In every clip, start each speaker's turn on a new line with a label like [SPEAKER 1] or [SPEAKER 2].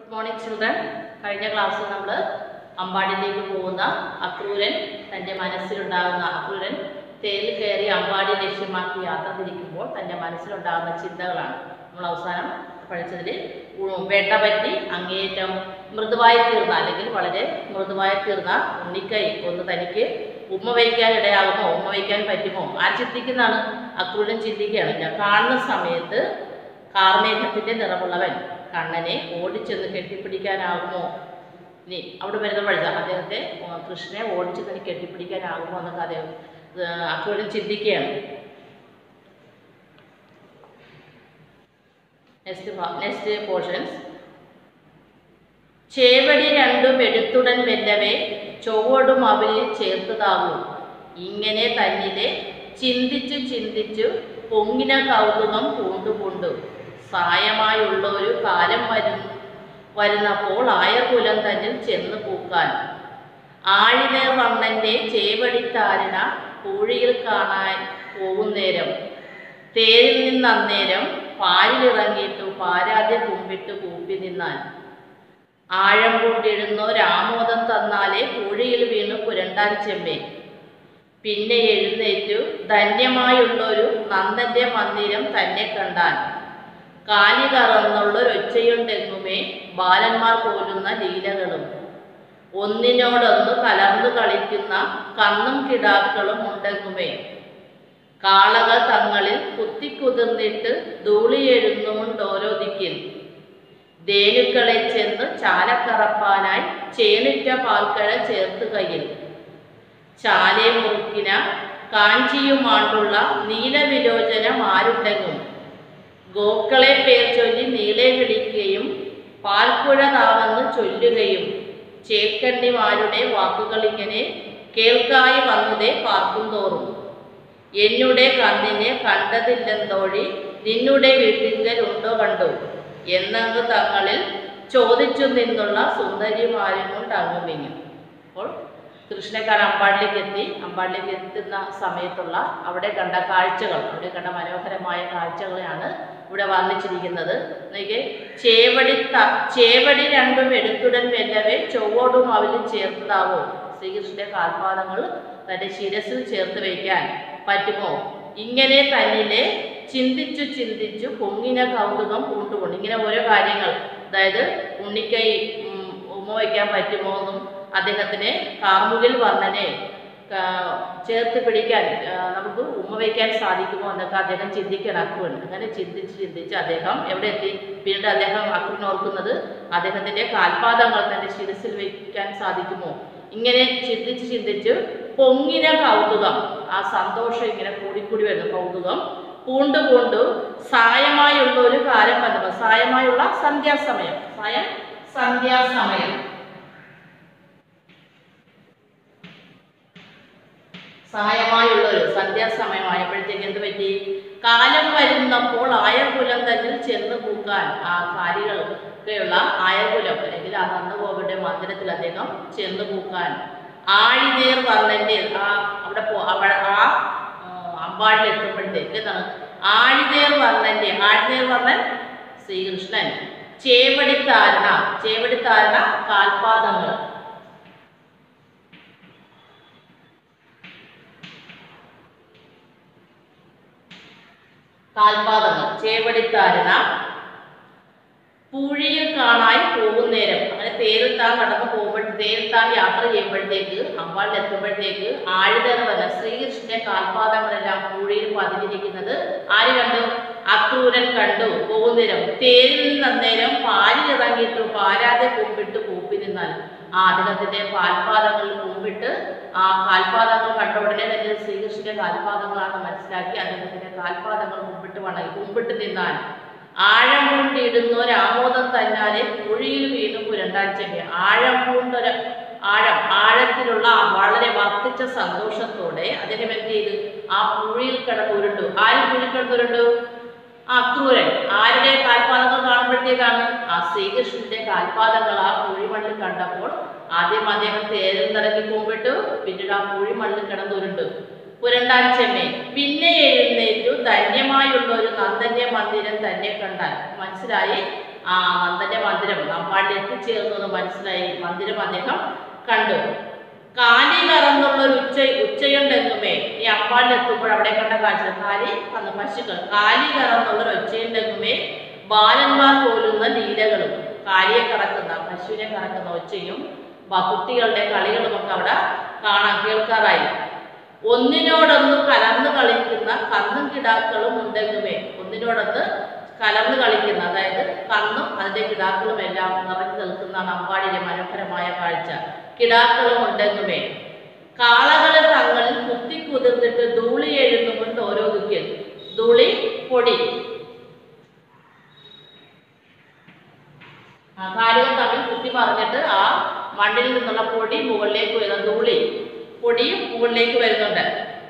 [SPEAKER 1] good morning children കഴിഞ്ഞ ക്ലാസ്സിൽ നമ്മൾ അമ്പാടിയിലേക്ക് പോകുന്ന അക്രൂരൻ തൻ്റെ മനസ്സിലുണ്ടാകുന്ന അക്രൂരൻ തേരിൽ കയറി അമ്പാടി ലക്ഷ്യമാക്കി യാത്ര തിരിക്കുമ്പോൾ തൻ്റെ മനസ്സിലുണ്ടാകുന്ന ചിന്തകളാണ് നമ്മൾ അവസാനം പഠിച്ചതിൽ വേട്ട പറ്റി അങ്ങേയറ്റം മൃദുവായി തീർന്ന അല്ലെങ്കിൽ വളരെ മൃദുവായി തീർന്ന ഉണ്ണിക്കൈ ഒന്ന് തനിക്ക് ഉമ്മ വയ്ക്കാൻ ഇടയാകുമോ ഉമ്മ വയ്ക്കാൻ പറ്റുമോ ആ ചിന്തിക്കുന്നതാണ് അക്രൂരൻ ചിന്തിക്കുകയാണ് ഞാൻ കാണുന്ന സമയത്ത് കാർമേഘത്തിന്റെ നിറമുള്ളവൻ കണ്ണനെ ഓടിച്ചെന്ന് കെട്ടിപ്പിടിക്കാനാകുമോ ഇനി അവിടെ വരുന്ന വഴുത അദ്ദേഹത്തെ ആ, കൃഷ്ണനെ ഓടിച്ച് തന്നെ കെട്ടിപ്പിടിക്കാനാകുമോ എന്നൊക്കെ അദ്ദേഹം അക്രൂരൻ ചിന്തിക്കുകയാണ് നെക്സ്റ്റ് നെക്സ്റ്റ് പോർഷൻസ് ചേവടി രണ്ടും എടുത്തുടൻ വെല്ലവേ ചൊവ്വടും അവലിൽ ചേർത്തതാകൂ ഇങ്ങനെ തന്നിലെ ചിന്തിച്ചു ചിന്തിച്ചു പൊങ്ങിന കൗതുകം പൂണ്ടുപൂണ്ടു സായമായുള്ള ഒരു കാലം വരും വരുന്നപ്പോൾ ആയകുലം തന്നിൽ ചെന്ന് പൂക്കാൻ ആഴിനേർ വണ്ണന്റെ ചേവടിത്താരണ പൂഴിയിൽ കാണാൻ പോകുന്നേരം തേരിൽ നിന്നന്നേരം പാലിലിറങ്ങിയിട്ടു പാരാതെ കുമ്പിട്ട് കൂപ്പി നിന്നാൻ ആഴം കൊണ്ടിടുന്നോ രാമോദം തന്നാലേ പൂഴിയിൽ വീണു പുരണ്ടാൻ ചെമ്മേ പിന്നെ എഴുന്നേറ്റു ധന്യമായുള്ളൊരു നന്ദന്റെ മന്ദിരം തന്നെ കണ്ടാൻ കാലി കറന്നുള്ളൊരൊച്ചയുണ്ടെങ്ങുമേ ബാലന്മാർ പോലുന്ന ലീലകളും ഒന്നിനോടൊന്ന് കലർന്നു കളിക്കുന്ന കന്നും കിടാക്കളും ഉണ്ടെങ്ങുമേ കാളകൾ തങ്ങളിൽ കുത്തിക്കുതിർന്നിട്ട് ധൂളിയെഴുന്നുകൊണ്ട് ഓരോ ദിക്കിൽ ദേനുക്കളെ ചെന്ന് ചാലക്കറപ്പാനായി ചേണിറ്റ പാൽക്കഴ ചേർത്ത് കയ്യിൽ ചാലെ മുറുക്കിന കാഞ്ചിയുമാണ്ടുള്ള നീലവിലോചനം ആരുണ്ടെങ്ങും ഗോക്കളെ പേർ ചൊല്ലി നീളെ വിളിക്കുകയും പാൽപ്പുഴ താവെന്ന് ചൊല്ലുകയും ചേക്കണ്ണിമാരുടെ വാക്കുകൾ ഇങ്ങനെ കേൾക്കായി വന്നതേ പാർക്കും തോറും എന്നുടെ കണ്ണിനെ കണ്ടതില്ലെന്തോഴി നിന്നുടെ വീട്ടിങ്കൽ ഉണ്ടോ കണ്ടു എന്നങ്ങ് തങ്ങളിൽ ചോദിച്ചു നിന്നുള്ള സുന്ദരിമാരും കൊണ്ട് അങ്ങുമിങ്ങും അപ്പോൾ കൃഷ്ണക്കാരൻ അമ്പാടിലേക്ക് എത്തി അമ്പാടിലേക്ക് എത്തുന്ന സമയത്തുള്ള അവിടെ കണ്ട കാഴ്ചകൾ അവിടെ കണ്ട മനോഹരമായ കാഴ്ചകളെയാണ് ഇവിടെ വർണ്ണിച്ചിരിക്കുന്നത് നോക്കിയേ ചേവടി ത ചേവടി രണ്ടും എടുത്തുടൻ വെല്ലവേ ചൊവ്വോടും അവലും ചേർത്തതാവോ ശ്രീകൃഷ്ണന്റെ കാൽപാദങ്ങൾ തന്റെ ശിരസിൽ ചേർത്ത് വയ്ക്കാൻ പറ്റുമോ ഇങ്ങനെ തന്നിലെ ചിന്തിച്ചു ചിന്തിച്ചു പൊങ്ങിന കൗതുകം പൂണ്ടുകൊണ്ട് ഇങ്ങനെ ഓരോ കാര്യങ്ങൾ അതായത് ഉണ്ണിക്കൈ ഉം, ഉമ്മ വയ്ക്കാൻ പറ്റുമോ എന്നും അദ്ദേഹത്തിന് കാമുകിൽ വർണ്ണനെ ആ, ചേർത്ത് പിടിക്കാൻ ആ, നമുക്ക് ഉമ്മ വയ്ക്കാൻ സാധിക്കുമോ എന്നൊക്കെ അദ്ദേഹം ചിന്തിക്കണം അക്രൂൻ അങ്ങനെ ചിന്തിച്ച് ചിന്തിച്ച് അദ്ദേഹം എവിടെ എത്തി പിന്നീട് അദ്ദേഹം അക്രൂൻ ഓർക്കുന്നത് അദ്ദേഹത്തിന്റെ കാൽപാദങ്ങൾ തന്റെ ശിരസിൽ വയ്ക്കാൻ സാധിക്കുമോ ഇങ്ങനെ ചിന്തിച്ച് ചിന്തിച്ച് പൊങ്ങിന കൗതുകം ആ സന്തോഷം ഇങ്ങനെ കൂടിക്കൂടി വരുന്നു കൗതുകം പൂണ്ടു പൂണ്ടു സായമായുള്ള ഒരു കാലം വന്നപ്പോൾ സായമായുള്ള സന്ധ്യാസമയം സായം സന്ധ്യാസമയം സഹായമായുള്ള ഒരു സന്ധ്യാസമയമായപ്പോഴത്തേക്ക് എന്ത് പറ്റി കാലം വരുന്നപ്പോൾ ആയർകുലം തന്നിൽ ചെന്ന് പൂക്കാൻ ആ കാലികൾക്കുള്ള ആയർകുലം അല്ലെങ്കിൽ ആ നന്ദഗോപയുടെ മന്ദിരത്തിൽ അദ്ദേഹം ചെന്ന് പൂക്കാൻ ആഴിനേർ വർണ്ണന്റെ ആ അവിടെ പോ അവിടെ ആ അമ്പാടിൽ എത്തുമ്പോഴത്തേക്ക് എന്താണ് ആഴിനേർ വർണ്ണന്റെ ആഴിനേർ വർണ്ണൻ ശ്രീകൃഷ്ണൻ ചേവടിത്താരണ ചേവടിത്താരണ കാൽപാദങ്ങൾ കാൽപാദങ്ങൾ ചേവടിത്താരണ പൂഴിയിൽ കാണാൻ പോകുന്നേരം അങ്ങനെ തേരിൽ താൻ കടന്നു പോകുമ്പോൾ തേരിൽ താൻ യാത്ര ചെയ്യുമ്പോഴത്തേക്ക് അമ്പാളിൽ എത്തുമ്പോഴത്തേക്ക് ആഴുതേർ വന്ന ശ്രീകൃഷ്ണന്റെ കാൽപാദങ്ങളെല്ലാം പൂഴിയിൽ പതിഞ്ഞിരിക്കുന്നത് ആര് കണ്ടു അക്രൂരൻ കണ്ടു പോകുന്നേരം തേരിൽ നിന്ന് അന്നേരം പാലിലിറങ്ങിയിട്ട് പാരാതെ കുമ്പിട്ട് കൂപ്പി നിന്നാൽ ആ അദ്ദേഹത്തിന്റെ കാൽപാദങ്ങളിൽ കുമ്പിട്ട് ആ കാൽപാദങ്ങൾ കണ്ട ഉടനെ തന്നെ ശ്രീകൃഷ്ണന്റെ കാൽപാദങ്ങളാണ് മനസ്സിലാക്കി അദ്ദേഹത്തിന്റെ കാൽപാദങ്ങൾ കുമ്പിട്ട് വണങ്ങി കുമ്പിട്ട് നിന്നാൽ ആഴം കൊണ്ടിടുന്ന രാമോദം തന്നാലെ കുഴിയിൽ വീണു പുരണ്ടാഴ്ചയ്ക്ക് ആഴം കൊണ്ടൊരു ആഴം ആഴത്തിലുള്ള ആ വളരെ വർദ്ധിച്ച സന്തോഷത്തോടെ അദ്ദേഹം എന്ത് ചെയ്തു ആ കുഴിയിൽ കിടന്ന് ഉരുണ്ടു ആര് കുഴിയിൽ കിടന്ന് ഉരുണ്ടു ആ ക്രൂരൻ ആരുടെ കാൽപാദങ്ങൾ കാണുമ്പോഴത്തേക്കാണ് ആ ശ്രീകൃഷ്ണന്റെ കാൽപാദങ്ങൾ ആ കുഴിമണ്ണിൽ കണ്ടപ്പോൾ ആദ്യം അദ്ദേഹം തേരിൽ നിറങ്ങി കുമ്പിട്ടു പിന്നീട് ആ കുഴിമണ്ണിൽ കിടന്നുരുണ്ടു പുരണ്ടാൻ ചെമ്മേ പിന്നെ എഴുന്നേറ്റു ധന്യമായുള്ള ഒരു നന്ദന്റെ മന്ദിരം തന്നെ കണ്ടാൽ മനസ്സിലായി ആ നന്ദന്റെ മന്ദിരം മന്ദിരം അമ്പാടി എത്തിച്ചേർന്നു എന്ന് മനസ്സിലായി മന്ദിരം അദ്ദേഹം കണ്ടു കാലി കറന്നുള്ള ഒരു ഉച്ച ഉച്ചയുണ്ടെങ്ങുമേ ഈ അമ്പാടിൽ എത്തുമ്പോൾ അവിടെ കണ്ട കാഴ്ച കാലി കന്ന് പശുക്കൾ കാലി കറന്നുള്ള ഒരു ഒച്ചയുണ്ടെങ്ങുമേ ബാലന്മാർ പോലുന്ന ലീലകളും കാലിയെ കറക്കുന്ന പശുവിനെ കറക്കുന്ന ഒച്ചയും ബ- കുട്ടികളുടെ കളികളുമൊക്കെ അവിടെ കാണാൻ കേൾക്കാറായി ഒന്നിനോടൊന്ന് കലർന്ന് കളിക്കുന്ന കന്നും കിടാക്കളും ഉണ്ടെന്നുമേ ഒന്നിനോടൊന്ന് കലർന്ന് കളിക്കുന്ന അതായത് കന്നും അതിന്റെ കിടാക്കളും എല്ലാം നിറഞ്ഞു നിൽക്കുന്നതാണ് അമ്പാടിയുടെ മനോഹരമായ കാഴ്ച കിടാക്കളും ഉണ്ടെന്നുമേ കാളകളെ തങ്ങളിൽ കുത്തി കുതിർന്നിട്ട് ധൂളി എഴുന്നുകൊണ്ട് ഓരോ ദുഃഖിൽ ധൂളി പൊടി ആ കാലുകൾ തമ്മിൽ കുത്തി മറിഞ്ഞിട്ട് ആ മണ്ണിൽ നിന്നുള്ള പൊടി മുകളിലേക്ക് വരുന്ന ധൂളി പൊടിയും മുകളിലേക്ക് വരുന്നുണ്ട്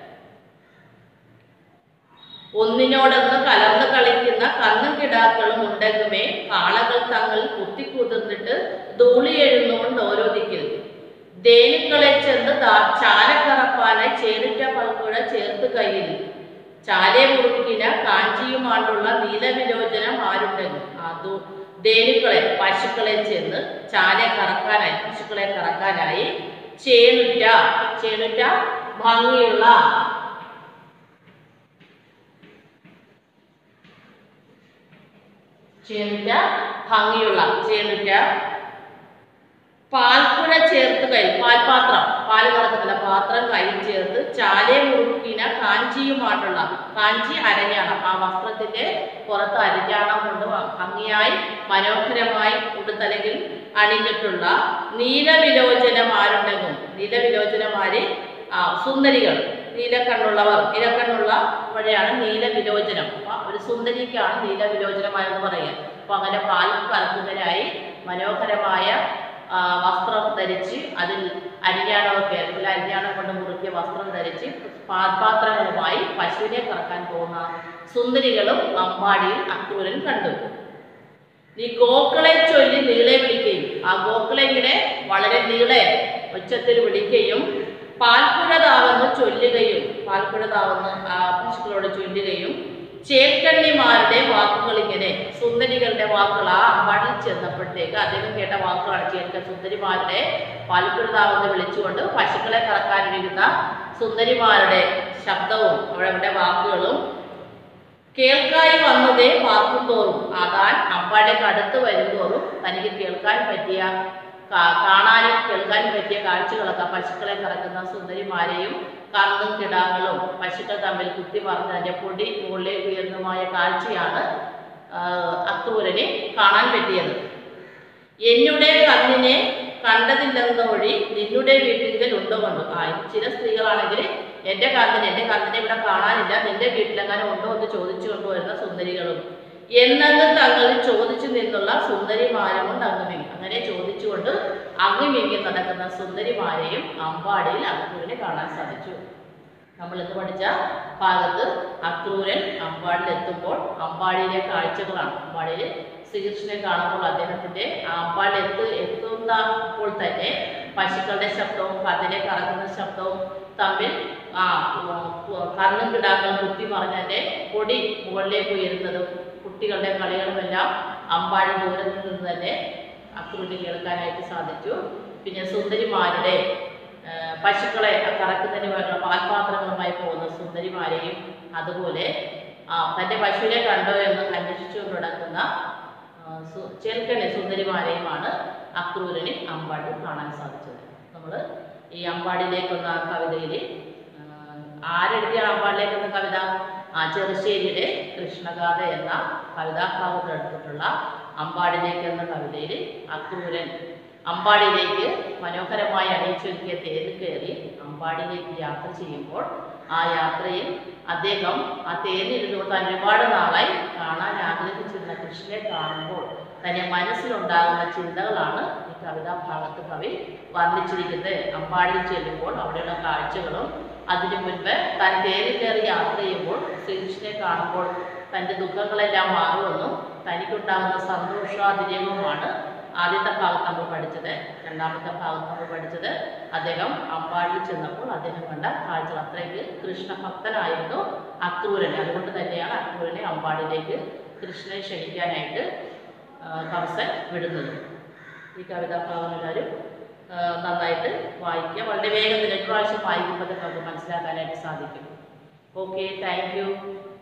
[SPEAKER 1] ഒന്നിനോടൊന്ന് കലർന്ന് കളിക്കുന്ന കന്നും കിടാക്കളും ഉണ്ടെന്നുമേ കാളകൾ തങ്ങൾ കുത്തിക്കുതിർന്നിട്ട് ധൂളി എഴുന്നുകൊണ്ട് ഓരോ ദിക്കിൽ ദേനുക്കളെ ചെന്ന് ദാ- ചാലക്കറപ്പാനായി ചേരിറ്റ പൽക്കുഴ ചേർത്ത് കയ്യിൽ ചാലെ മുറുക്കിന കാഞ്ചിയുമാണ്ടുള്ള നീലവിലോചനം ആരുണ്ടെന്ന് അതു ദേനുക്കളെ പശുക്കളെ ചെന്ന് ചാലെ കറക്കാനായി പശുക്കളെ കറക്കാനായി ചേനുറ്റ ചേനുറ്റ ഭംഗിയുള്ള ചേനുറ്റ ഭംഗിയുള്ള ചേനുറ്റ പാൽക്കുഴ ചേർത്ത് കൈ പാൽപാത്രം പാല് കറക്കുന്നില്ല പാത്രം കയ്യിൽ ചേർത്ത് ചാലെ മുറുക്കിന കാഞ്ചിയുമായിട്ടുള്ള കാഞ്ചി അരഞ്ഞാണം ആ വസ്ത്രത്തിന്റെ പുറത്ത് അരഞ്ഞാണം കൊണ്ട് വ- ഭംഗിയായി മനോഹരമായി ഉടുത്തലകിൽ അണിഞ്ഞിട്ടുള്ള നീലവിലോചനമാരുണ്ടെന്നും നീലവിലോചനമാര് ആ സുന്ദരികൾ നീലക്കണ്ണുള്ളവർ നീലക്കണ്ണുള്ള വഴിയാണ് നീലവിലോചനം അപ്പൊ ഒരു സുന്ദരിക്കാണ് നീലവിലോചനമാരെന്ന് പറയുക അപ്പൊ അങ്ങനെ പാൽ കറക്കുന്നതിനായി മനോഹരമായ ആ, വസ്ത്രം ധരിച്ച് അതിൽ അരിഞ്ഞാണമൊക്കെ അതിൽ അരിഞ്ഞാണം കൊണ്ട് മുറുക്കിയ വസ്ത്രം ധരിച്ച് പാത്പാത്രങ്ങളുമായി പശുവിനെ കറക്കാൻ പോകുന്ന സുന്ദരികളും അമ്പാടിയിൽ അക്രൂരൻ കണ്ടു നീ ഗോക്കളെ ചൊല്ലി നീളെ വിളിക്കുകയും ആ ഗോക്കളെ ഇങ്ങനെ വളരെ നീളെ ഉച്ചത്തിൽ വിളിക്കുകയും പാൽക്കുഴതാവെന്ന് ചൊല്ലുകയും പാൽക്കുഴതാവെന്ന് ആ പശുക്കളോട് ചൊല്ലുകയും ചേൽക്കണ്ണിമാരുടെ വാക്കുകൾ ഇങ്ങനെ സുന്ദരികളുടെ വാക്കുകൾ ആ അമ്പാടിൽ ചെന്നപ്പോഴത്തേക്ക് അദ്ദേഹം കേട്ട വാക്കുകളാണ് ചേൽക്ക സുന്ദരിമാരുടെ പാൽക്കുഴതാവെന്ന് വിളിച്ചുകൊണ്ട് പശുക്കളെ കറക്കാനിരിക്കുന്ന സുന്ദരിമാരുടെ ശബ്ദവും അവരുടെ വാക്കുകളും കേൾക്കായി വന്നതേ പാർക്കും തോറും അതാൻ അമ്പാടിക്ക് അടുത്ത് വരുന്തോറും തനിക്ക് കേൾക്കാൻ പറ്റിയ കാ- കാണാനും കേൾക്കാനും പറ്റിയ കാഴ്ചകളൊക്കെ പശുക്കളെ കറക്കുന്ന സുന്ദരിമാരെയും കന്നും കിടാങ്ങളും പശുക്കൾ തമ്മിൽ കുത്തി മറന്ന് അതിൻ്റെ പൊടി മുകളിലേക്ക് ഉയർന്നുമായ കാഴ്ചയാണ് ആ, അക്രൂരന് കാണാൻ പറ്റിയത് എന്നുടെ കണ്ണിനെ കണ്ടതില്ലെന്ന വഴി നിന്നുടെ വീട്ടിൽ ഉണ്ടോ കണ്ടു ആ ചില സ്ത്രീകളാണെങ്കിൽ എൻ്റെ കണ്ണിന് എൻ്റെ കണ്ണിനെ ഇവിടെ കാണാനില്ല നിന്റെ വീട്ടിലെങ്ങനെ ഉണ്ടോ എന്ന് ചോദിച്ചു കൊണ്ടുവരുന്ന സുന്ദരികളും എന്നത് തങ്ങളിൽ ചോദിച്ചു നിന്നുള്ള സുന്ദരിമാരും കൊണ്ട് അങ്ങുമിങ്ങി അങ്ങനെ ചോദിച്ചുകൊണ്ട് അങ്ങുമിങ്ങി നടക്കുന്ന സുന്ദരിമാരെയും അമ്പാടിയിൽ അക്രൂരിനെ കാണാൻ സാധിച്ചു നമ്മൾ ഇന്ന് പഠിച്ച ഭാഗത്ത് അക്രൂരൻ അമ്പാടിയിൽ എത്തുമ്പോൾ അമ്പാടിയിലെ കാഴ്ചകളാണ് അമ്പാടിയിൽ ശ്രീകൃഷ്ണനെ കാണുമ്പോൾ അദ്ദേഹത്തിന്റെ ആ അമ്പാടിയിൽ എത്തു എത്തുന്നപ്പോൾ തന്നെ പശുക്കളുടെ ശബ്ദവും കതിരെ കറങ്ങുന്ന ശബ്ദവും തമ്മിൽ ആ ഉം, കണ്ണും കിടാക്കളും കുത്തി മറിഞ്ഞതിന്റെ പൊടി മുകളിലേക്ക് ഉയരുന്നതും കുട്ടികളുടെ കളികളുമെല്ലാം അമ്പാടി ദൂരത്ത് നിന്ന് തന്നെ അക്രൂരിന് കേൾക്കാനായിട്ട് സാധിച്ചു പിന്നെ സുന്ദരിമാരുടെ ആ, പശുക്കളെ കറക്കുന്നതിന് വേണ്ട പാൽപാത്രങ്ങളുമായി പോകുന്ന സുന്ദരിമാരെയും അതുപോലെ ആ, തൻ്റെ പശുവിനെ കണ്ടോ എന്ന് അന്വേഷിച്ചുകൊണ്ട് നടക്കുന്ന ആ, സു- ചേൽക്കണ്ണി സുന്ദരിമാരെയുമാണ് അക്രൂരന് അമ്പാടി കാണാൻ സാധിച്ചത് നമ്മൾ ഈ അമ്പാടിയിലേക്കുന്ന കവിതയിൽ ആരെഴുതിയ അമ്പാടിലേക്കുന്ന കവിത ആ ചെറുശ്ശേരിയുടെ കൃഷ്ണഗാഥ എന്ന കവിതാഭാഗത്ത് എടുത്തിട്ടുള്ള അമ്പാടിലേക്ക് എന്ന കവിതയിൽ അക്രൂരൻ അമ്പാടിയിലേക്ക് മനോഹരമായി അണിയിച്ചൊരുക്കിയ തേരിൽ കയറി അമ്പാടിയിലേക്ക് യാത്ര ചെയ്യുമ്പോൾ ആ യാത്രയിൽ അദ്ദേഹം ആ തേരിലിരുന്നുകൊണ്ട് താൻ ഒരുപാട് നാളായി കാണാൻ ആഗ്രഹിച്ചിരുന്ന കൃഷ്ണനെ കാണുമ്പോൾ തന്നെ മനസ്സിലുണ്ടാകുന്ന ചിന്തകളാണ് ഈ കവിതാഭാഗത്ത് കവി വർണ്ണിച്ചിരിക്കുന്നത് അമ്പാടിയിൽ ചെല്ലുമ്പോൾ അവിടെയുള്ള കാഴ്ചകളും അതിനു മുൻപ് താൻ തേരിൽ കയറി യാത്ര ചെയ്യുമ്പോൾ ശ്രീകൃഷ്ണനെ കാണുമ്പോൾ തൻ്റെ ദുഃഖങ്ങളെല്ലാം മാറുമെന്നും തനിക്കുണ്ടാകുന്ന സന്തോഷാതിരകവുമാണ് ആദ്യത്തെ ഭാഗത്ത് നമ്മൾ പഠിച്ചത് രണ്ടാമത്തെ ഭാഗത്ത് നമ്മൾ പഠിച്ചത് അദ്ദേഹം അമ്പാടിയിൽ ചെന്നപ്പോൾ അദ്ദേഹം കണ്ട കാഴ്ചകൾ അത്രയ്ക്ക് കൃഷ്ണഭക്തനായിരുന്നു അക്രൂരൻ അതുകൊണ്ട് തന്നെയാണ് അക്രൂരനെ അമ്പാടിയിലേക്ക് കൃഷ്ണനെ ക്ഷണിക്കാനായിട്ട് ആ, കംസൻ വിടുന്നത് ഈ കവിതാഭാഗം എല്ലാവരും ആ, നന്നായിട്ട് വായിക്കുക വളരെ വേഗത്തിൽ എട്ട് പ്രാവശ്യം വായിക്കുമ്പോൾ നമുക്ക് മനസ്സിലാക്കാനായിട്ട് സാധിക്കും ഓക്കെ താങ്ക് യു